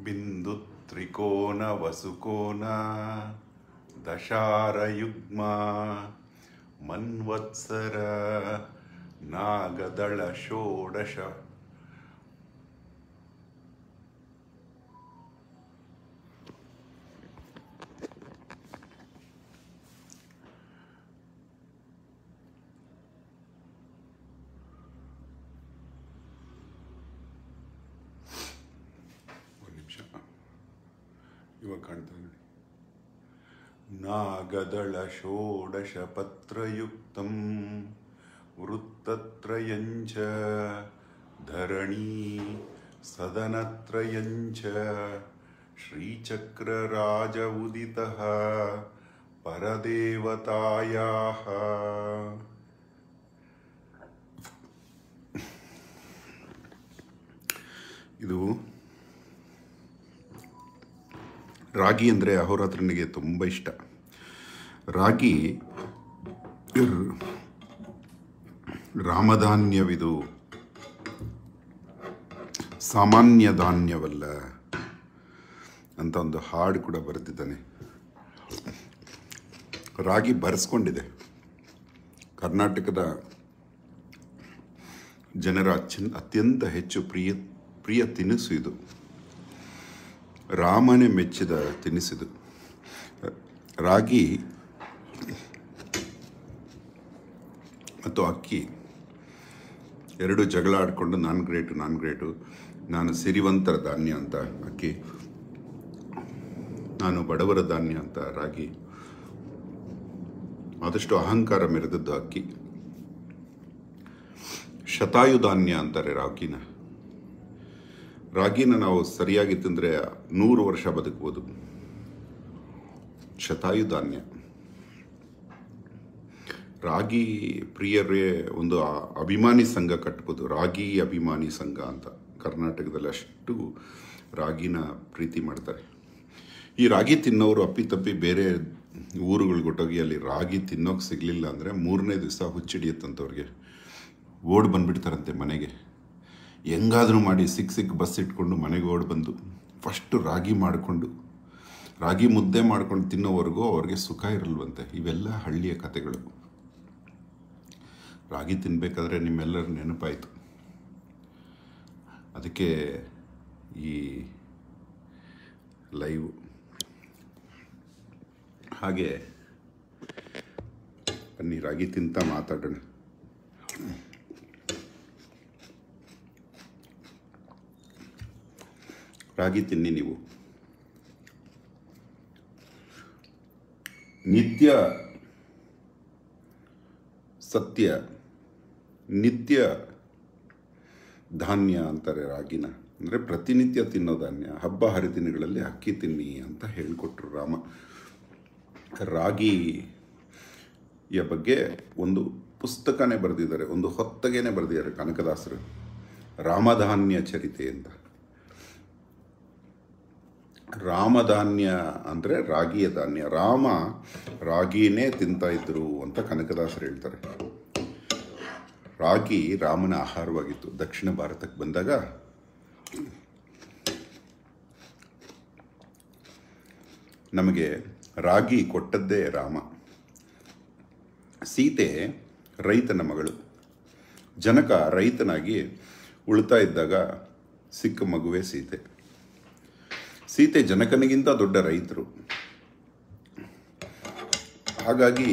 ಬಿಂದು ತ್ರಿಕೋನ ವಸುಕೋನ ದಶಾರಯುಗ್ಮ ಮನ್ವತ್ಸರ ನಾಗದಳ ಷೋಡಶ ಒಂದು ನಿಮಿಷ ಇವಾಗ ಕಾಣ್ತಾ ನೋಡಿ ನಾಗದಳ ಷೋಡಶ ಪತ್ರಯುಕ್ತಂ ವೃತ್ತತ್ರಯಂಚ ಧರಣಿ ಸದನತ್ರಯಂಚ ಶ್ರೀಚಕ್ರರಾಜ ಉದಿತಃ ಪರದೇವತಾಯಾಃ ಇದು ರಾಗಿ ಅಂದರೆ ಅಹೋರಾತ್ರನಿಗೆ ತುಂಬ ಇಷ್ಟ ರಾಗಿ ರ್- ರಾಮಧಾನ್ಯವಿದು ಸಾಮಾನ್ಯ ಧಾನ್ಯವಲ್ಲ ಅಂತ ಒಂದು ಹಾಡು ಕೂಡ ಬರೆದಿದ್ದಾನೆ ರಾಗಿ ಬರೆಸ್ಕೊಂಡಿದೆ ಕರ್ನಾಟಕದ ಜನರ ಅಚ್ಚನ್ ಅತ್ಯಂತ ಹೆಚ್ಚು ಪ್ರಿಯ ಪ್ರಿಯ ತಿನಿಸು ಇದು ರಾಮನೇ ಮೆಚ್ಚಿದ ತಿನಿಸಿದು ರಾಗಿ ಮತ್ತು ಅಕ್ಕಿ ಎರಡು ಜಗಳ ಆಡಿಕೊಂಡು ನಾನು ಗ್ರೇಟು ನಾನು ಗ್ರೇಟು ನಾನು ಸಿರಿವಂತರ ಧಾನ್ಯ ಅಂತ ಅಕ್ಕಿ ನಾನು ಬಡವರ ಧಾನ್ಯ ಅಂತ ರಾಗಿ ಆದಷ್ಟು ಅಹಂಕಾರ ಮೆರೆದದ್ದು ಅಕ್ಕಿ ಶತಾಯು ಧಾನ್ಯ ಅಂತಾರೆ ರಾಗಿನ ರಾಗಿನ ನಾವು ಸರಿಯಾಗಿ ತಿಂದರೆ ನೂರು ವರ್ಷ ಬದುಕ್ಬೋದು ಶತಾಯು ಧಾನ್ಯ ರಾಗಿ ಪ್ರಿಯರೇ ಒಂದು ಆ- ಅಭಿಮಾನಿ ಸಂಘ ಕಟ್ಬೋದು ರಾಗಿ ಅಭಿಮಾನಿ ಸಂಘ ಅಂತ ಕರ್ನಾಟಕದಲ್ಲಿ ಅಷ್ಟು ರಾಗಿನ ಪ್ರೀತಿ ಮಾಡ್ತಾರೆ ಈ ರಾಗಿ ತಿನ್ನೋರು ಅಪ್ಪಿತಪ್ಪಿ ಬೇರೆ ಊರುಗಳಿಗೆ ಹೊಟ್ಟೋಗಿ ಅಲ್ಲಿ ರಾಗಿ ತಿನ್ನೋಕೆ ಸಿಗಲಿಲ್ಲ ಅಂದರೆ ಮೂರನೇ ದಿವಸ ಹುಚ್ಚಿಡಿಯುತ್ತಂತವ್ರಿಗೆ ಓಡ್ ಬಂದ್ಬಿಡ್ತಾರಂತೆ ಮನೆಗೆ ಹೆಂಗಾದರೂ ಮಾಡಿ ಸಿಕ್ ಸಿಕ್ ಬಸ್ ಇಟ್ಕೊಂಡು ಮನೆಗೆ ಓಡ್ ಬಂದು ಫಸ್ಟು ರಾಗಿ ಮಾಡಿಕೊಂಡು ರಾಗಿ ಮುದ್ದೆ ಮಾಡ್ಕೊಂಡು ತಿನ್ನೋವರೆಗೂ ಅವ್ರಿಗೆ ಸುಖ ಇರಲ್ವಂತೆ ಇವೆಲ್ಲ ಹಳ್ಳಿಯ ಕಥೆಗಳು ರಾಗಿ ತಿನ್ನಬೇಕಾದ್ರೆ ನಿಮ್ಮೆಲ್ಲರ ನೆನಪಾಯಿತು ಅದಕ್ಕೆ ಈ ಲೈವ್ ಹಾಗೆ ಬನ್ನಿ ರಾಗಿ ತಿಂತ ಮಾತಾಡೋಣ ರಾಗಿ ತಿನ್ನಿ ನೀವು ನಿತ್ಯ ಸತ್ಯ ನಿತ್ಯ ಧಾನ್ಯ ಅಂತಾರೆ ರಾಗಿನ ಅಂದರೆ ಪ್ರತಿನಿತ್ಯ ತಿನ್ನೋ ಧಾನ್ಯ ಹಬ್ಬ ಹರಿದಿನಗಳಲ್ಲಿ ಅಕ್ಕಿ ತಿನ್ನಿ ಅಂತ ಹೇಳಿಕೊಟ್ರು ರಾಮ ರಾಗಿಯ ಬಗ್ಗೆ ಒಂದು ಪುಸ್ತಕನೇ ಬರೆದಿದ್ದಾರೆ ಒಂದು ಹೊತ್ತಗೆನೇ ಬರೆದಿದ್ದಾರೆ ಕನಕದಾಸರು ರಾಮಧಾನ್ಯ ಚರಿತೆ ಅಂತ ರಾಮಧಾನ್ಯ ಅಂದರೆ ರಾಗಿಯ ಧಾನ್ಯ ರಾಮ ರಾಗಿನೇ ತಿಂತಾ ಇದ್ರು ಅಂತ ಕನಕದಾಸರು ಹೇಳ್ತಾರೆ ರಾಗಿ ರಾಮನ ಆಹಾರವಾಗಿತ್ತು ದಕ್ಷಿಣ ಭಾರತಕ್ಕೆ ಬಂದಾಗ ನಮಗೆ ರಾಗಿ ಕೊಟ್ಟದ್ದೇ ರಾಮ ಸೀತೆ ರೈತನ ಮಗಳು ಜನಕ ರೈತನಾಗಿ ಉಳ್ತಾ ಇದ್ದಾಗ ಸಿಕ್ಕ ಮಗುವೆ ಸೀತೆ ಸೀತೆ ಜನಕನಿಗಿಂತ ದೊಡ್ಡ ರೈತರು ಹಾಗಾಗಿ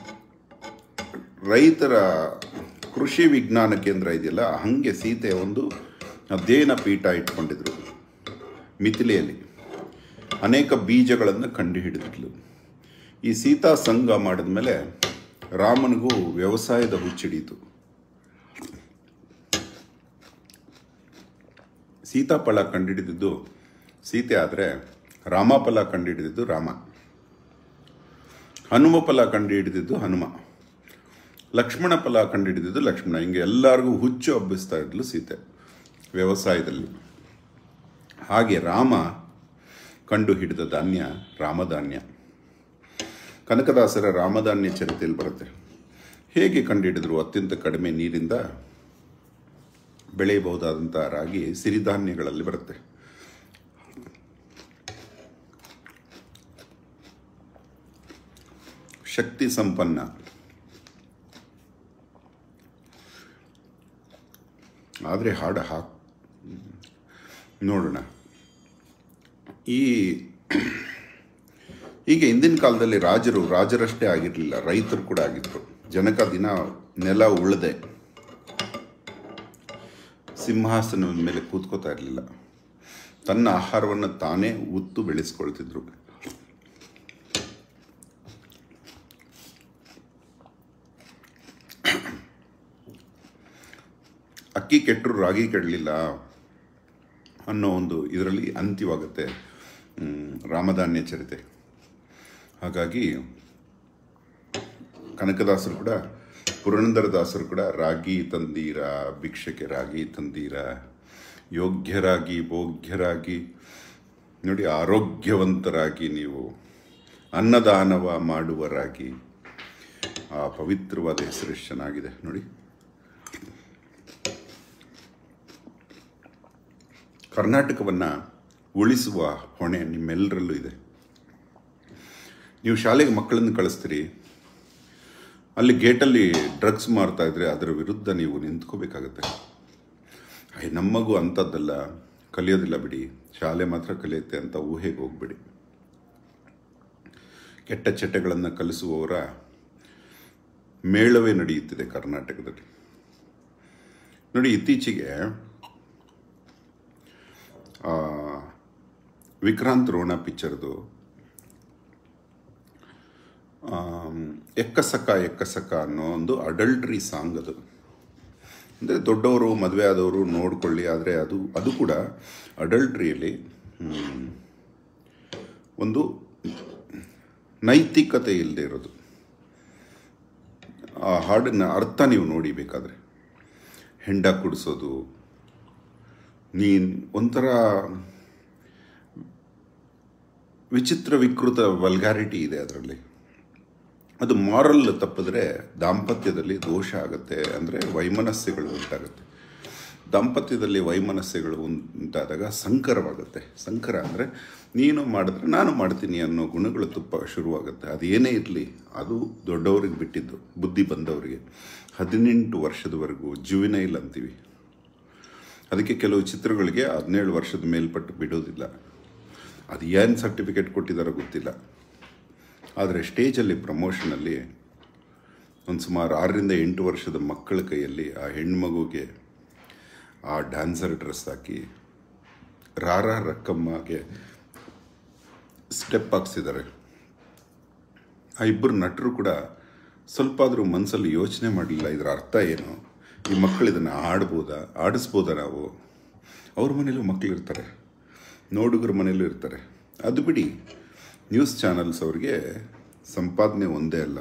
ರೈತರ ಕೃಷಿ ವಿಜ್ಞಾನ ಕೇಂದ್ರ ಇದೆಯಲ್ಲ ಹಾಗೆ ಸೀತೆ ಒಂದು ಅಧ್ಯಯನ ಪೀಠ ಇಟ್ಕೊಂಡಿದ್ರು ಮಿಥಿಲೆಯಲ್ಲಿ ಅನೇಕ ಬೀಜಗಳನ್ನು ಕಂಡು ಹಿಡಿದಿದ್ಲು ಈ ಸೀತಾ ಸಂಘ ಮಾಡಿದ್ಮೇಲೆ ರಾಮನಿಗೂ ವ್ಯವಸಾಯದ ಹುಚ್ಚಿಡೀತು ಸೀತಾಫಲ ಕಂಡುಹಿಡಿದಿದ್ದು ಸೀತೆ ಆದರೆ ರಾಮಫಲ ಕಂಡುಹಿಡಿದಿದ್ದು ರಾಮ ಹನುಮ ಫಲ ಕಂಡುಹಿಡಿದಿದ್ದು ಹನುಮ ಲಕ್ಷ್ಮಣ ಫಲ ಕಂಡುಹಿಡಿದಿದ್ದು ಲಕ್ಷ್ಮಣ ಹಿಂಗೆ ಎಲ್ಲರಿಗೂ ಹುಚ್ಚು ಹಬ್ಬಿಸ್ತಾ ಇದ್ಲು ಸೀತೆ ವ್ಯವಸಾಯದಲ್ಲಿ ಹಾಗೆ ರಾಮ ಕಂಡು ಹಿಡಿದ ಧಾನ್ಯ ರಾಮಧಾನ್ಯ ಕನಕದಾಸರ ರಾಮಧಾನ್ಯ ಚರಿತೆಯಲ್ಲಿ ಬರುತ್ತೆ ಹೇಗೆ ಕಂಡುಹಿಡಿದ್ರು ಅತ್ಯಂತ ಕಡಿಮೆ ನೀರಿಂದ ಬೆಳೆಯಬಹುದಾದಂಥ ರಾಗಿ ಸಿರಿಧಾನ್ಯಗಳಲ್ಲಿ ಬರುತ್ತೆ ಶಕ್ತಿ ಸಂಪನ್ನ ಆದರೆ ಹಾಡು ಹಾಕ್ ನೋಡೋಣ ಈ ಈಗ ಹಿಂದಿನ ಕಾಲದಲ್ಲಿ ರಾಜರು ರಾಜರಷ್ಟೇ ಆಗಿರಲಿಲ್ಲ ರೈತರು ಕೂಡ ಆಗಿದ್ರು ಜನಕ ದಿನ ನೆಲ ಉಳದೆ ಸಿಂಹಾಸನದ ಮೇಲೆ ಕೂತ್ಕೋತಾ ಇರಲಿಲ್ಲ ತನ್ನ ಆಹಾರವನ್ನು ತಾನೇ ಉತ್ತು ಬೆಳೆಸ್ಕೊಳ್ತಿದ್ರು ಅಕ್ಕಿ ಕೆಟ್ಟರು ರಾಗಿ ಕೆಡಲಿಲ್ಲ ಅನ್ನೋ ಒಂದು ಇದರಲ್ಲಿ ಅಂತ್ಯವಾಗುತ್ತೆ ಮ್, ರಾಮಧಾನ್ಯ ಚರಿತೆ ಹಾಗಾಗಿ ಕನಕದಾಸರು ಕೂಡ ಪುರಂದರದಾಸರು ಕೂಡ ರಾಗಿ ತಂದೀರ ಭಿಕ್ಷಕ್ಕೆ ರಾಗಿ ತಂದೀರ ಯೋಗ್ಯರಾಗಿ ಭೋಗ್ಯರಾಗಿ ನೋಡಿ ಆರೋಗ್ಯವಂತರಾಗಿ ನೀವು ಅನ್ನದಾನವ ಮಾಡುವರಾಗಿ ಆ ಪವಿತ್ರವಾದ ಹೆಸರು ಎಷ್ಟು ಚೆನ್ನಾಗಿದೆ ನೋಡಿ ಕರ್ನಾಟಕವನ್ನು ಉಳಿಸುವ ಹೊಣೆ ನಿಮ್ಮೆಲ್ಲರಲ್ಲೂ ಇದೆ ನೀವು ಶಾಲೆಗೆ ಮಕ್ಕಳನ್ನು ಕಳಿಸ್ತೀರಿ ಅಲ್ಲಿ ಗೇಟಲ್ಲಿ ಡ್ರಗ್ಸ್ ಮಾರ್ತಾ ಇದ್ರೆ ಅದರ ವಿರುದ್ಧ ನೀವು ನಿಂತ್ಕೋಬೇಕಾಗತ್ತೆ ಅಯ್ಯ ನಮ್ಮ ಮಗು ಅಂಥದ್ದಲ್ಲ ಕಲಿಯೋದಿಲ್ಲ ಬಿಡಿ ಶಾಲೆ ಮಾತ್ರ ಕಲಿಯುತ್ತೆ ಅಂತ ಊಹೆಗೆ ಹೋಗ್ಬಿಡಿ ಕೆಟ್ಟ ಚಟಗಳನ್ನು ಕಲಿಸುವವರ ಮೇಳವೇ ನಡೆಯುತ್ತಿದೆ ಕರ್ನಾಟಕದಲ್ಲಿ ನೋಡಿ ಇತ್ತೀಚೆಗೆ ಆ, ವಿಕ್ರಾಂತ್ ರೋಣ ಪಿಕ್ಚರ್ದು ಆಮ್, ಎಕ್ಕಸಕ ಎಕ್ಕಸಕ ಅನ್ನೋ ಒಂದು ಅಡಲ್ಟ್ರಿ ಸಾಂಗ್ ಅದು ಅಂದರೆ ದೊಡ್ಡವರು ಮದುವೆ ಆದವರು ನೋಡ್ಕೊಳ್ಳಿ ಆದರೆ ಅದು ಅದು ಕೂಡ ಅಡಲ್ಟ್ರಿಯಲ್ಲಿ ಹ್ಮ್, ಒಂದು ನೈತಿಕತೆ ಇಲ್ಲದೆ ಇರೋದು ಆ ಹಾಡಿನ ಅರ್ಥ ನೀವು ನೋಡಿ ಬೇಕಾದರೆ ಹೆಂಡ ಕುಡಿಸೋದು ನೀನ್ ಒಂಥರ ವಿಚಿತ್ರ ವಿಕೃತ ವಲ್ಗಾರಿಟಿ ಇದೆ ಅದರಲ್ಲಿ ಅದು ಮಾರಲ್ ತಪ್ಪಿದ್ರೆ ದಾಂಪತ್ಯದಲ್ಲಿ ದೋಷ ಆಗುತ್ತೆ ಅಂದರೆ ವೈಮನಸ್ಯಗಳು ಉಂಟಾಗುತ್ತೆ ದಾಂಪತ್ಯದಲ್ಲಿ ವೈಮನಸ್ಯಗಳು ಉಂಟಾದಾಗ ಸಂಕರವಾಗುತ್ತೆ ಸಂಕರ ಅಂದರೆ ನೀನು ಮಾಡಿದ್ರೆ ನಾನು ಮಾಡ್ತೀನಿ ಅನ್ನೋ ಗುಣಗಳು ತುಪ್ಪ ಶುರುವಾಗುತ್ತೆ ಅದು ಏನೇ ಇರಲಿ ಅದು ದೊಡ್ಡವ್ರಿಗೆ ಬಿಟ್ಟಿದ್ದು ಬುದ್ಧಿ ಬಂದವರಿಗೆ ಹದಿನೆಂಟು ವರ್ಷದವರೆಗೂ ಜುವಿನೈಲ್ ಅಂತೀವಿ ಅದಕ್ಕೆ ಕೆಲವು ಚಿತ್ರಗಳಿಗೆ ಹದಿನೇಳು ವರ್ಷದ ಮೇಲ್ಪಟ್ಟು ಬಿಡೋದಿಲ್ಲ ಅದು ಏನು ಸರ್ಟಿಫಿಕೇಟ್ ಕೊಟ್ಟಿದ್ದಾರೋ ಗೊತ್ತಿಲ್ಲ ಆದರೆ ಸ್ಟೇಜಲ್ಲಿ ಪ್ರಮೋಷನಲ್ಲಿ ಒಂದು ಸುಮಾರು ಆರರಿಂದ ಎಂಟು ವರ್ಷದ ಮಕ್ಕಳ ಕೈಯಲ್ಲಿ ಆ ಹೆಣ್ಮಗುಗೆ ಆ ಡ್ಯಾನ್ಸರ್ ಡ್ರೆಸ್ ಹಾಕಿ ರಾರ ರಕ್ಕಮ್ಮಗೆ ಸ್ಟೆಪ್ ಹಾಕ್ಸಿದ್ದಾರೆ ಆ ಇಬ್ಬರು ನಟರು ಕೂಡ ಸ್ವಲ್ಪ ಆದರೂ ಮನಸ್ಸಲ್ಲಿ ಯೋಚನೆ ಮಾಡಲಿಲ್ಲ ಇದರ ಅರ್ಥ ಏನು ಈ ಮಕ್ಕಳು ಇದನ್ನು ಆಡ್ಬೋದಾ ಆಡಿಸ್ಬೋದಾ ನಾವು ಅವ್ರ ಮನೇಲೂ ಮಕ್ಕಳು ಇರ್ತಾರೆ ನೋಡುಗರ ಮನೇಲೂ ಇರ್ತಾರೆ ಅದು ಬಿಡಿ ನ್ಯೂಸ್ ಚಾನಲ್ಸ್ ಅವ್ರಿಗೆ ಸಂಪಾದನೆ ಒಂದೇ ಅಲ್ಲ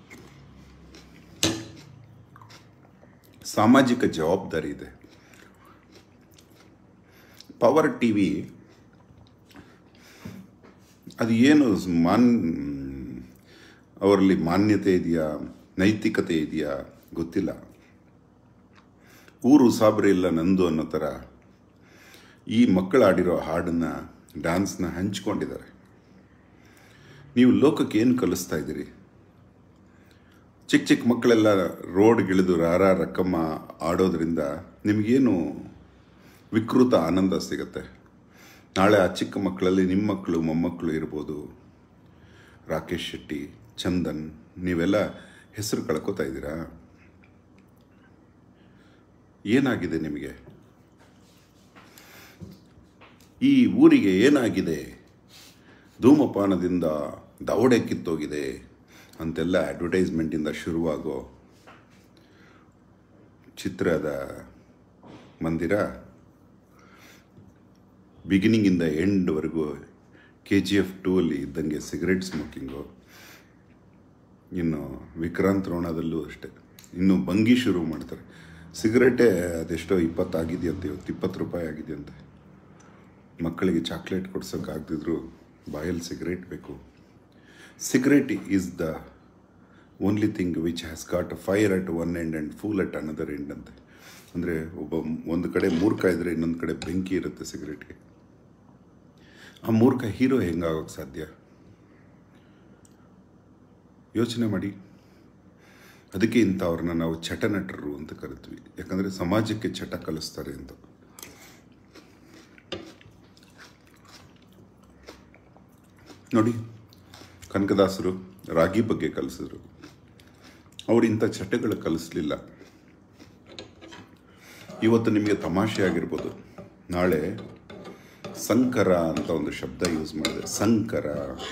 ಸಾಮಾಜಿಕ ಜವಾಬ್ದಾರಿ ಇದೆ ಪವರ್ ಟಿ ವಿ ಅದು ಏನು ಮಾನ್ ಅವರಲ್ಲಿ ಮಾನ್ಯತೆ ಇದೆಯಾ ನೈತಿಕತೆ ಇದೆಯಾ ಗೊತ್ತಿಲ್ಲ ಊರು ಸಾಬ್ರೆ ಇಲ್ಲ ನಂದು ಅನ್ನೋ ಥರ ಈ ಮಕ್ಕಳು ಆಡಿರೋ ಹಾಡನ್ನು ಡ್ಯಾನ್ಸ್ನ ಹಂಚ್ಕೊಂಡಿದ್ದಾರೆ ನೀವು ಲೋಕಕ್ಕೆ ಏನು ಕಲಿಸ್ತಾ ಇದ್ದೀರಿ ಚಿಕ್ಕ ಚಿಕ್ಕ ಮಕ್ಕಳೆಲ್ಲ ರೋಡ್ಗಿಳಿದು ರಾರ ರಕ್ಕಮ್ಮ ಆಡೋದ್ರಿಂದ ನಿಮಗೇನು ವಿಕೃತ ಆನಂದ ಸಿಗುತ್ತೆ ನಾಳೆ ಆ ಚಿಕ್ಕ ಮಕ್ಕಳಲ್ಲಿ ನಿಮ್ಮ ಮಕ್ಕಳು ಮೊಮ್ಮಕ್ಕಳು ಇರ್ಬೋದು ರಾಕೇಶ್ ಶೆಟ್ಟಿ ಚಂದನ್ ನೀವೆಲ್ಲ ಹೆಸರು ಕಳ್ಕೊತಾ ಇದ್ದೀರಾ ಏನಾಗಿದೆ ನಿಮಗೆ ಈ ಊರಿಗೆ ಏನಾಗಿದೆ ಧೂಮಪಾನದಿಂದ ದವಡೆ ಕಿತ್ತೋಗಿದೆ ಅಂತೆಲ್ಲ ಅಡ್ವರ್ಟೈಸ್ಮೆಂಟಿಂದ ಶುರುವಾಗೋ ಚಿತ್ರದ ಮಂದಿರ ಬಿಗಿನಿಂಗಿಂದ ಎಂಡ್ವರೆಗೂ ಕೆ ಜಿ ಎಫ್ ಟೂ ಅಲ್ಲಿ ಇದ್ದಂಗೆ ಸಿಗರೆಟ್ ಸ್ಮೋಕಿಂಗು ಇನ್ನು ವಿಕ್ರಾಂತ್ ರೋಣದಲ್ಲೂ ಅಷ್ಟೇ ಇನ್ನು ಭಂಗಿ ಶುರು ಮಾಡ್ತಾರೆ ಸಿಗರೇಟೇ ಅದೆಷ್ಟೋ ಇಪ್ಪತ್ತಾಗಿದೆಯಂತೆ ಇವತ್ತು ಇಪ್ಪತ್ತು ರೂಪಾಯಿ ಆಗಿದೆಯಂತೆ ಮಕ್ಕಳಿಗೆ ಚಾಕ್ಲೇಟ್ ಕೊಡ್ಸೋಕ್ಕಾಗ್ದಿದ್ರು ಬಾಯಲ್ಲಿ ಸಿಗರೇಟ್ ಬೇಕು cigarette is the only thing which has got a fire at one end and fool at another end ಅಂತೆ ಅಂದರೆ ಒಬ್ಬ ಒಂದು ಕಡೆ ಮೂರ್ಖ ಇದ್ದರೆ ಇನ್ನೊಂದು ಕಡೆ ಬೆಂಕಿ ಇರುತ್ತೆ ಸಿಗರೇಟ್ಗೆ ಆ ಮೂರ್ಖ ಹೀರೋ ಹೆಂಗಾಗೋಕ್ಕೆ ಸಾಧ್ಯ ಯೋಚನೆ ಮಾಡಿ ಅದಕ್ಕೆ ಇಂಥವ್ರನ್ನ ನಾವು ಚಟನಟರು ಅಂತ ಕರಿತೀವಿ ಯಾಕಂದರೆ ಸಮಾಜಕ್ಕೆ ಚಟ ಕಲಿಸ್ತಾರೆ ಅಂತ ನೋಡಿ ಕನಕದಾಸರು ರಾಗಿ ಬಗ್ಗೆ ಕಲಿಸಿದ್ರು ಅವ್ರು ಇಂಥ ಚಟಗಳು ಕಲಿಸ್ಲಿಲ್ಲ ಇವತ್ತು ನಿಮಗೆ ತಮಾಷೆ ಆಗಿರ್ಬೋದು ನಾಳೆ ಸಂಕರ ಅಂತ ಒಂದು ಶಬ್ದ ಯೂಸ್ ಮಾಡಿದೆ ಸಂಕರ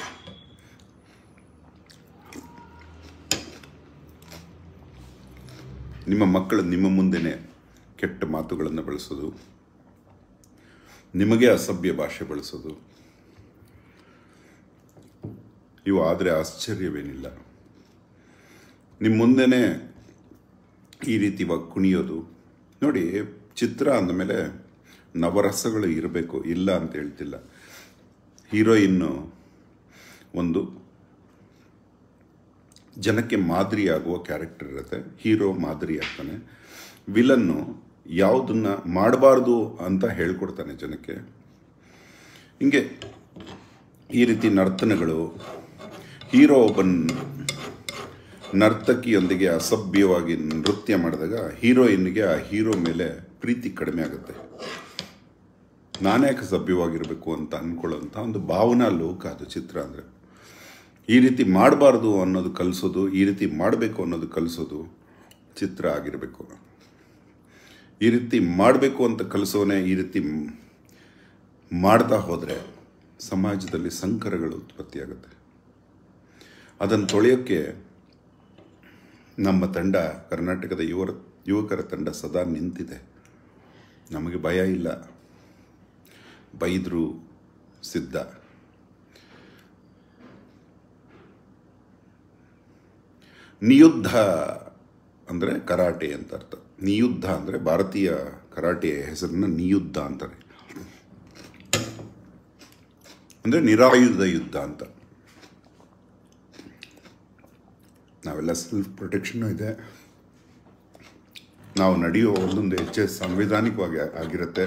ನಿಮ್ಮ ಮಕ್ಕಳು ನಿಮ್ಮ ಮುಂದೆನೇ ಕೆಟ್ಟ ಮಾತುಗಳನ್ನು ಬಳಸೋದು ನಿಮಗೆ ಅಸಭ್ಯ ಭಾಷೆ ಬಳಸೋದು ಇವು ಆದರೆ ಆಶ್ಚರ್ಯವೇನಿಲ್ಲ ನಿಮ್ಮ ಮುಂದೆನೇ ಈ ರೀತಿ ಇವಾಗ ಕುಣಿಯೋದು ನೋಡಿ ಚಿತ್ರ ಅಂದಮೇಲೆ ನವರಸಗಳು ಇರಬೇಕು ಇಲ್ಲ ಅಂತ ಹೇಳ್ತಿಲ್ಲ ಹೀರೋಯಿನ್ನು ಒಂದು ಜನಕ್ಕೆ ಮಾದರಿಯಾಗುವ ಕ್ಯಾರೆಕ್ಟರ್ ಇರುತ್ತೆ ಹೀರೋ ಮಾದರಿ ಆಗ್ತಾನೆ ವಿಲನ್ನು ಯಾವುದನ್ನ ಮಾಡಬಾರ್ದು ಅಂತ ಹೇಳ್ಕೊಡ್ತಾನೆ ಜನಕ್ಕೆ ಹಿಂಗೆ ಈ ರೀತಿ ನರ್ತನಗಳು ಹೀರೋ ಒಬ್ಬ ನರ್ತಕಿಯೊಂದಿಗೆ ಅಸಭ್ಯವಾಗಿ ನೃತ್ಯ ಮಾಡಿದಾಗ ಹೀರೋಯಿನ್ಗೆ ಆ ಹೀರೋ ಮೇಲೆ ಪ್ರೀತಿ ಕಡಿಮೆ ಆಗುತ್ತೆ ನಾನ್ಯಾಕೆ ಸಭ್ಯವಾಗಿರಬೇಕು ಅಂತ ಅಂದ್ಕೊಳ್ಳೋಂಥ ಒಂದು ಭಾವನಾ ಲೋಕ ಅದು ಚಿತ್ರ ಅಂದರೆ ಈ ರೀತಿ ಮಾಡಬಾರ್ದು ಅನ್ನೋದು ಕಲಿಸೋದು ಈ ರೀತಿ ಮಾಡಬೇಕು ಅನ್ನೋದು ಕಲಿಸೋದು ಚಿತ್ರ ಆಗಿರಬೇಕು ಈ ರೀತಿ ಮಾಡಬೇಕು ಅಂತ ಕಲಿಸೋನೆ ಈ ರೀತಿ ಮಾಡ್ತಾ ಹೋದರೆ ಸಮಾಜದಲ್ಲಿ ಸಂಕರಗಳು ಉತ್ಪತ್ತಿಯಾಗುತ್ತೆ ಅದನ್ನು ತೊಳೆಯೋಕ್ಕೆ ನಮ್ಮ ತಂಡ ಕರ್ನಾಟಕದ ಯುವರ ಯುವಕರ ತಂಡ ಸದಾ ನಿಂತಿದೆ ನಮಗೆ ಭಯ ಇಲ್ಲ ಬೈದ್ರು ಸಿದ್ಧ ನಿಯುದ್ಧ ಅಂದರೆ ಕರಾಟೆ ಅಂತ ಅರ್ಥ ನಿಯುದ್ಧ ಅಂದರೆ ಭಾರತೀಯ ಕರಾಟೆಯ ಹೆಸರನ್ನ ನಿಯುದ್ಧ ಅಂತಾರೆ ಅಂದರೆ ನಿರಾಯುಧ ಯುದ್ಧ ಅಂತ ನಾವೆಲ್ಲ ಸೆಲ್ಫ್ ಪ್ರೊಟೆಕ್ಷನ್ನು ಇದೆ ನಾವು ನಡೆಯೋ ಒಂದೊಂದು ಹೆಜ್ಜೆ ಸಂವಿಧಾನಿಕವಾಗಿ ಆಗಿರುತ್ತೆ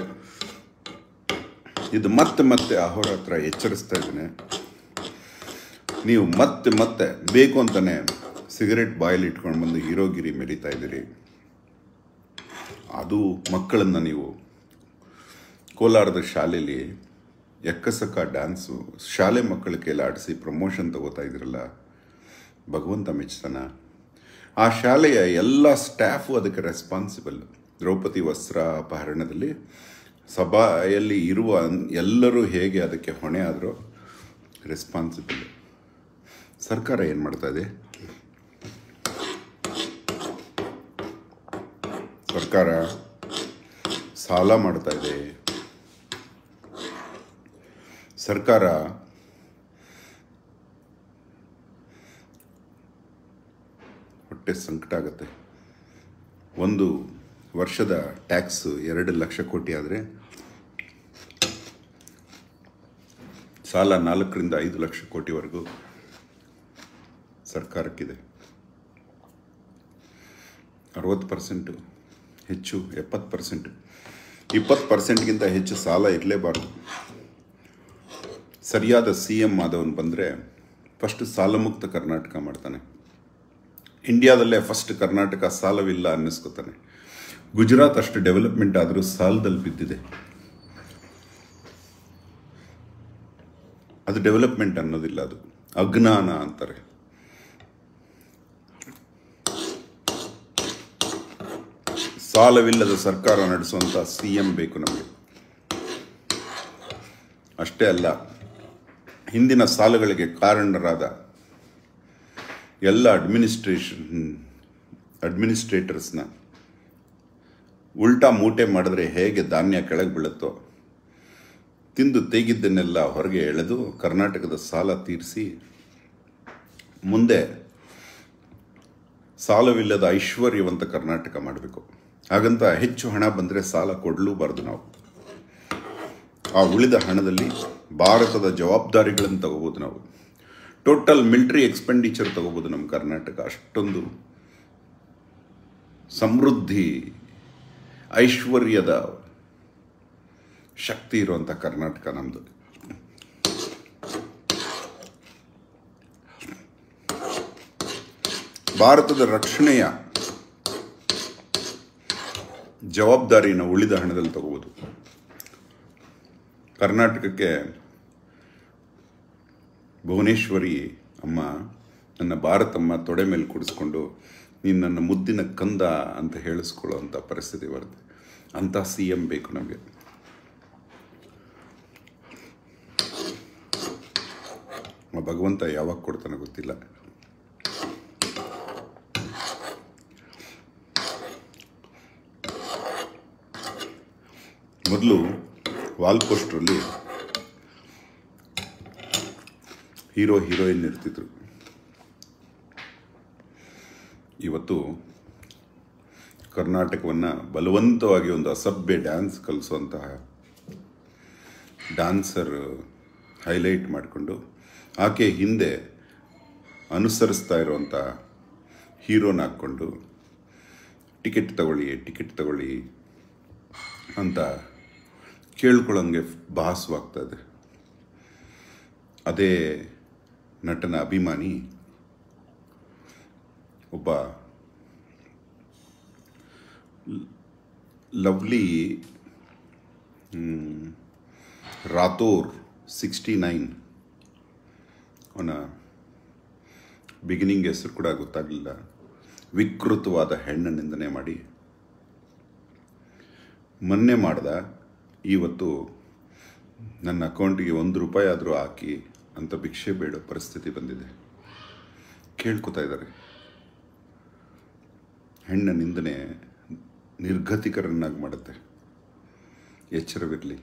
ಇದು ಮತ್ತೆ ಮತ್ತೆ ಅಹೋರಾತ್ರ ಎಚ್ಚರಿಸ್ತಾ ಇದ್ದೇನೆ ನೀವು ಮತ್ತೆ ಮತ್ತೆ ಬೇಕು ಅಂತಾನೆ ಸಿಗರೆಟ್ ಬಾಯಲ್ಲಿ ಇಟ್ಕೊಂಡು ಬಂದು ಹೀರೋಗಿರಿ ಮೆರಿತಾ ಇದ್ದೀರಿ ಅದು ಮಕ್ಕಳನ್ನು ನೀವು ಕೋಲಾರದ ಶಾಲೆಯಲ್ಲಿ ಎಕ್ಕಸಕ್ಕ ಡ್ಯಾನ್ಸು ಶಾಲೆ ಮಕ್ಕಳ ಕೈಲಿ ಆಡಿಸಿ ಪ್ರಮೋಷನ್ ತಗೋತಾ ಇದ್ರಲ್ಲ ಭಗವಂತ ಮೆಚ್ತಾನ ಆ ಶಾಲೆಯ ಎಲ್ಲ ಸ್ಟಾಫು ಅದಕ್ಕೆ ರೆಸ್ಪಾನ್ಸಿಬಲ್ ದ್ರೌಪದಿ ವಸ್ತ್ರ ಅಪಹರಣದಲ್ಲಿ ಸಭೆಯಲ್ಲಿ ಇರುವ ಎಲ್ಲರೂ ಹೇಗೆ ಅದಕ್ಕೆ ಹೊಣೆ ಆದರೂ ರೆಸ್ಪಾನ್ಸಿಬಲ್ ಸರ್ಕಾರ ಏನು ಮಾಡ್ತಾ ಇದೆ ಸರ್ಕಾರ ಸಾಲ ಮಾಡ್ತಾ ಇದೆ ಸರ್ಕಾರ ಹೊಟ್ಟೆ ಸಂಕಟ ಆಗುತ್ತೆ ಒಂದು ವರ್ಷದ ಟ್ಯಾಕ್ಸ್ ಎರಡು ಲಕ್ಷ ಕೋಟಿ ಆದರೆ ಸಾಲ ನಾಲ್ಕರಿಂದ ಐದು ಲಕ್ಷ ಕೋಟಿವರೆಗೂ ಸರ್ಕಾರಕ್ಕಿದೆ ಅರವತ್ತು ಪರ್ಸೆಂಟು ಹೆಚ್ಚು ಎಪ್ಪತ್ತು ಪರ್ಸೆಂಟ್ ಇಪ್ಪತ್ತು ಪರ್ಸೆಂಟ್ಗಿಂತ ಹೆಚ್ಚು ಸಾಲ ಇರಲೇಬಾರ್ದು ಸರಿಯಾದ ಸಿ ಎಮ್ ಆದವನು ಬಂದರೆ ಫಸ್ಟ್ ಸಾಲಮುಕ್ತ ಕರ್ನಾಟಕ ಮಾಡ್ತಾನೆ ಇಂಡಿಯಾದಲ್ಲೇ ಫಸ್ಟ್ ಕರ್ನಾಟಕ ಸಾಲವಿಲ್ಲ ಅನ್ನಿಸ್ಕೊತಾನೆ ಗುಜರಾತ್ ಅಷ್ಟು ಡೆವಲಪ್ಮೆಂಟ್ ಆದರೂ ಸಾಲದಲ್ಲಿ ಬಿದ್ದಿದೆ ಅದು ಡೆವಲಪ್ಮೆಂಟ್ ಅನ್ನೋದಿಲ್ಲ ಅದು ಅಜ್ಞಾನ ಅಂತಾರೆ ಸಾಲವಿಲ್ಲದ ಸರ್ಕಾರ ನಡೆಸುವಂಥ ಸಿ ಎಂ ಬೇಕು ನಮಗೆ ಅಷ್ಟೇ ಅಲ್ಲ ಹಿಂದಿನ ಸಾಲಗಳಿಗೆ ಕಾರಣರಾದ ಎಲ್ಲ ಅಡ್ಮಿನಿಸ್ಟ್ರೇಷನ್ ಅಡ್ಮಿನಿಸ್ಟ್ರೇಟರ್ಸ್ನ ಉಲ್ಟಾ ಮೂಟೆ ಮಾಡಿದ್ರೆ ಹೇಗೆ ಧಾನ್ಯ ಕೆಳಗೆ ಬೀಳುತ್ತೋ ತಿಂದು ತೆಗಿದ್ದನ್ನೆಲ್ಲ ಹೊರಗೆ ಎಳೆದು ಕರ್ನಾಟಕದ ಸಾಲ ತೀರಿಸಿ ಮುಂದೆ ಸಾಲವಿಲ್ಲದ ಐಶ್ವರ್ಯವಂತ ಕರ್ನಾಟಕ ಮಾಡಬೇಕು ಹಾಗಂತ ಹೆಚ್ಚು ಹಣ ಬಂದರೆ ಸಾಲ ಕೊಡಲೂಬಾರ್ದು ನಾವು ಆ ಉಳಿದ ಹಣದಲ್ಲಿ ಭಾರತದ ಜವಾಬ್ದಾರಿಗಳನ್ನು ತಗೋಬೋದು ನಾವು ಟೋಟಲ್ ಮಿಲಿಟರಿ ಎಕ್ಸ್ಪೆಂಡಿಚರ್ ತಗೋಬೋದು ನಮ್ಮ ಕರ್ನಾಟಕ ಅಷ್ಟೊಂದು ಸಮೃದ್ಧಿ ಐಶ್ವರ್ಯದ ಶಕ್ತಿ ಇರುವಂಥ ಕರ್ನಾಟಕ ನಮ್ಮದು ಭಾರತದ ರಕ್ಷಣೆಯ ಜವಾಬ್ದಾರಿನ ಉಳಿದ ಹಣದಲ್ಲಿ ತಗೋಬೋದು ಕರ್ನಾಟಕಕ್ಕೆ ಭುವನೇಶ್ವರಿ ಅಮ್ಮ ನನ್ನ ಭಾರತಮ್ಮ ತೊಡೆ ಮೇಲೆ ಕುಡಿಸ್ಕೊಂಡು ನೀನು ನನ್ನ ಮುದ್ದಿನ ಕಂದ ಅಂತ ಹೇಳಿಸ್ಕೊಳ್ಳೋ ಅಂಥ ಪರಿಸ್ಥಿತಿ ಬರುತ್ತೆ ಅಂಥ ಸಿ ಎಂ ಬೇಕು ನಮಗೆ ಆ ಭಗವಂತ ಯಾವಾಗ ಕೊಡ್ತಾನೆ ಗೊತ್ತಿಲ್ಲ ಮೊದಲು ವಾಲ್ ಪೋಸ್ಟ್ರಲ್ಲಿ ಹೀರೋ ಹೀರೋಯಿನ್ ಇರ್ತಿದ್ರು ಇವತ್ತು ಕರ್ನಾಟಕವನ್ನು ಬಲವಂತವಾಗಿ ಒಂದು ಅಸಭ್ಯ ಡ್ಯಾನ್ಸ್ ಕಲಿಸುವಂತಹ ಡ್ಯಾನ್ಸರ್ ಹೈಲೈಟ್ ಮಾಡಿಕೊಂಡು ಆಕೆ ಹಿಂದೆ ಅನುಸರಿಸ್ತಾ ಇರುವಂಥ ಹೀರೋನ ಹಾಕ್ಕೊಂಡು ಟಿಕೆಟ್ ತಗೊಳ್ಳಿ ಟಿಕೆಟ್ ತಗೊಳ್ಳಿ ಅಂತ ಕೇಳ್ಕೊಳ್ಳೋಂಗೆ ಭಾಸವಾಗ್ತಾ ಇದೆ ಅದೇ ನಟನ ಅಭಿಮಾನಿ ಒಬ್ಬ ಲವ್ಲಿ ರಾಥೋರ್ ಸಿಕ್ಸ್ಟಿ ನೈನ್ ಅವನ ಬಿಗಿನಿಂಗ್ ಹೆಸರು ಕೂಡ ಗೊತ್ತಾಗಲಿಲ್ಲ ವಿಕೃತವಾದ ಹೆಣ್ಣು ನಿಂದನೆ ಮಾಡಿ ಮೊನ್ನೆ ಮಾಡ್ದ ಇವತ್ತು ನನ್ನ ಅಕೌಂಟಿಗೆ ಒಂದು ರೂಪಾಯಿ ಆದರೂ ಹಾಕಿ ಅಂತ ಭಿಕ್ಷೆ ಬೇಡೋ ಪರಿಸ್ಥಿತಿ ಬಂದಿದೆ ಕೇಳ್ಕೊತಾ ಇದ್ದಾರೆ ಹೆಣ್ಣ ನಿಂದನೆ ನಿರ್ಗತಿಕರನ್ನಾಗಿ ಮಾಡುತ್ತೆ ಎಚ್ಚರವಿರಲಿ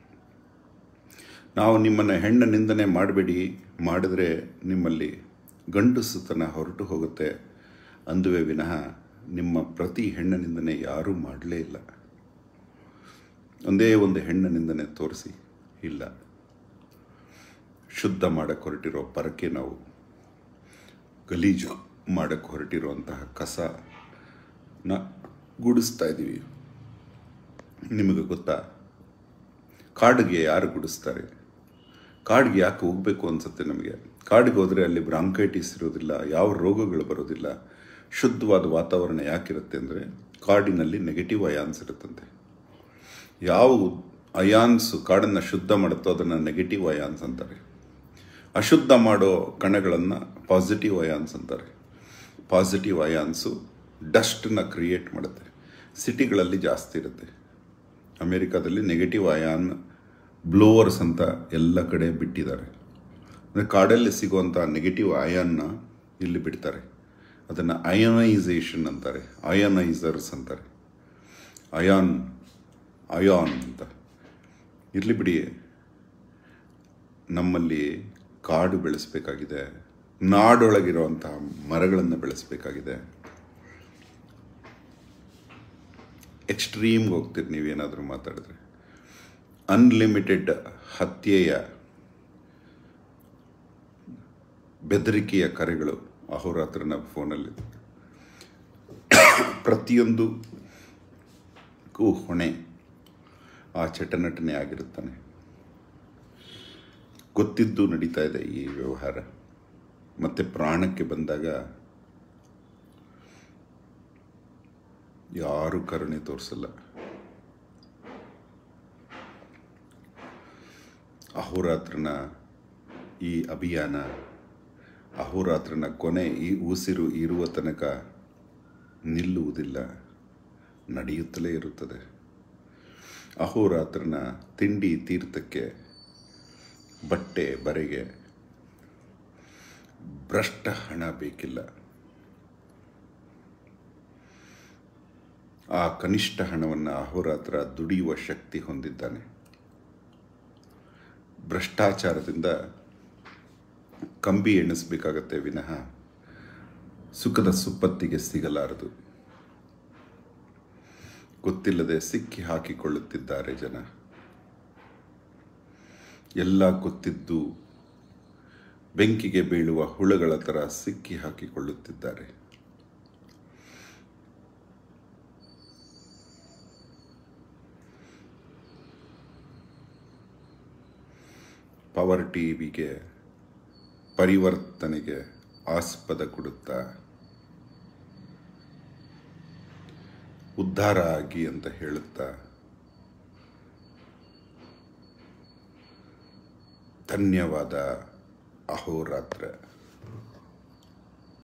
ನಾವು ನಿಮ್ಮನ್ನು ಹೆಣ್ಣ ನಿಂದನೆ ಮಾಡಬೇಡಿ ಮಾಡಿದ್ರೆ ನಿಮ್ಮಲ್ಲಿ ಗಂಡಸುತನ ಹೊರಟು ಹೋಗುತ್ತೆ ಅಂದುವೆ ವಿನಃ ನಿಮ್ಮ ಪ್ರತಿ ಹೆಣ್ಣ ನಿಂದನೆ ಯಾರೂ ಮಾಡಲೇ ಇಲ್ಲ ಒಂದೇ ಒಂದು ಹೆಣ್ಣ ನಿಂದನೆ ತೋರಿಸಿ ಇಲ್ಲ ಶುದ್ಧ ಮಾಡಕ್ಕೆ ಹೊರಟಿರೋ ಪರಕ್ಕೆ ನಾವು ಗಲೀಜು ಮಾಡಕ್ಕೆ ಹೊರಟಿರುವಂತಹ ಕಸನ ಗುಡಿಸ್ತಾ ಇದ್ದೀವಿ ನಿಮಗೆ ಗೊತ್ತಾ ಕಾಡಿಗೆ ಯಾರು ಗುಡಿಸ್ತಾರೆ ಕಾಡಿಗೆ ಯಾಕೆ ಹೋಗಬೇಕು ಅನ್ಸುತ್ತೆ ನಮಗೆ ಕಾಡಿಗೆ ಹೋದರೆ ಅಲ್ಲಿ ಬ್ರಾಂಕೈಟಿಸ್ ಇರೋದಿಲ್ಲ ಯಾವ ರೋಗಗಳು ಬರೋದಿಲ್ಲ ಶುದ್ಧವಾದ ವಾತಾವರಣ ಯಾಕಿರುತ್ತೆ ಅಂದರೆ ಕಾಡಿನಲ್ಲಿ ನೆಗೆಟಿವ್ ಅಯಾನ್ಸ್ ಇರುತ್ತಂತೆ ಯಾವ ಅಯಾನ್ಸ್ ಕಾಡನ್ನು ಶುದ್ಧ ಮಾಡುತ್ತೋ ಅದನ್ನು ನೆಗೆಟಿವ್ ಅಯಾನ್ಸ್ ಅಂತಾರೆ ಅಶುದ್ಧ ಮಾಡೋ ಕಣಗಳನ್ನು ಪಾಸಿಟಿವ್ ಅಯಾನ್ಸ್ ಅಂತಾರೆ ಪಾಸಿಟಿವ್ ಅಯಾನ್ಸು ಡಸ್ಟನ್ನ ಕ್ರಿಯೇಟ್ ಮಾಡುತ್ತೆ ಸಿಟಿಗಳಲ್ಲಿ ಜಾಸ್ತಿ ಇರುತ್ತೆ ಅಮೇರಿಕಾದಲ್ಲಿ ನೆಗೆಟಿವ್ ಅಯಾನ್ ಬ್ಲೋವರ್ಸ್ ಅಂತ ಎಲ್ಲ ಕಡೆ ಬಿಟ್ಟಿದ್ದಾರೆ ಅಂದರೆ ಕಾಡಲ್ಲಿ ಸಿಗುವಂಥ ನೆಗೆಟಿವ್ ಅಯಾನ್ನ ಇಲ್ಲಿ ಬಿಡ್ತಾರೆ ಅದನ್ನು ಅಯನೈಸೇಷನ್ ಅಂತಾರೆ ಅಯನೈಸರ್ಸ್ ಅಂತಾರೆ ಅಯಾನ್ ಅಯಾನ್ ಅಂತ ಇರಲಿ ಬಿಡಿ ನಮ್ಮಲ್ಲಿ ಕಾಡು ಬೆಳೆಸಬೇಕಾಗಿದೆ ನಾಡೊಳಗಿರುವಂತಹ ಮರಗಳನ್ನು ಬೆಳೆಸಬೇಕಾಗಿದೆ ಎಕ್ಸ್ಟ್ರೀಮ್ಗೆ ಹೋಗ್ತೀರಿ ನೀವೇನಾದರೂ ಮಾತಾಡಿದ್ರೆ ಅನ್ಲಿಮಿಟೆಡ್ ಹತ್ಯೆಯ ಬೆದರಿಕೆಯ ಕರೆಗಳು ಅಹೋರಾತ್ರ ನಮ್ಮ ಫೋನಲ್ಲಿ ಪ್ರತಿಯೊಂದಕ್ಕೂ ಹೊಣೆ ಆ ಚಟನಟನೆ ಆಗಿರುತ್ತಾನೆ ಗೊತ್ತಿದ್ದು ನಡೀತಾ ಇದೆ ಈ ವ್ಯವಹಾರ ಮತ್ತೆ ಪ್ರಾಣಕ್ಕೆ ಬಂದಾಗ ಯಾರು ಕರುಣೆ ತೋರಿಸಲ್ಲ ಅಹೋರಾತ್ರನ ಈ ಅಭಿಯಾನ ಅಹೋರಾತ್ರನ ಕೊನೆ ಈ ಉಸಿರು ಇರುವ ತನಕ ನಿಲ್ಲುವುದಿಲ್ಲ ನಡೆಯುತ್ತಲೇ ಇರುತ್ತದೆ ಅಹೋರಾತ್ರನ ತಿಂಡಿ ತೀರ್ಥಕ್ಕೆ ಬಟ್ಟೆ ಬರೆಗೆ ಭ್ರಷ್ಟ ಹಣ ಬೇಕಿಲ್ಲ ಆ ಕನಿಷ್ಠ ಹಣವನ್ನು ಅಹೋರಾತ್ರ ದುಡಿಯುವ ಶಕ್ತಿ ಹೊಂದಿದ್ದಾನೆ ಭ್ರಷ್ಟಾಚಾರದಿಂದ ಕಂಬಿ ಎಣಿಸಬೇಕಾಗತ್ತೆ ವಿನಃ ಸುಖದ ಸುಪ್ಪತ್ತಿಗೆ ಸಿಗಲಾರದು ಗೊತ್ತಿಲ್ಲದೆ ಸಿಕ್ಕಿ ಹಾಕಿಕೊಳ್ಳುತ್ತಿದ್ದಾರೆ ಜನ ಎಲ್ಲ ಗೊತ್ತಿದ್ದು ಬೆಂಕಿಗೆ ಬೀಳುವ ಹುಳಗಳ ಥರ ಸಿಕ್ಕಿ ಹಾಕಿಕೊಳ್ಳುತ್ತಿದ್ದಾರೆ ಪವರ್ ಟಿವಿಗೆ ಪರಿವರ್ತನೆಗೆ ಆಸ್ಪದ ಕೊಡುತ್ತಾ ಉದ್ಧಾರ ಆಗಿ ಅಂತ ಹೇಳುತ್ತಾ ಧನ್ಯವಾದ ಅಹೋರಾತ್ರ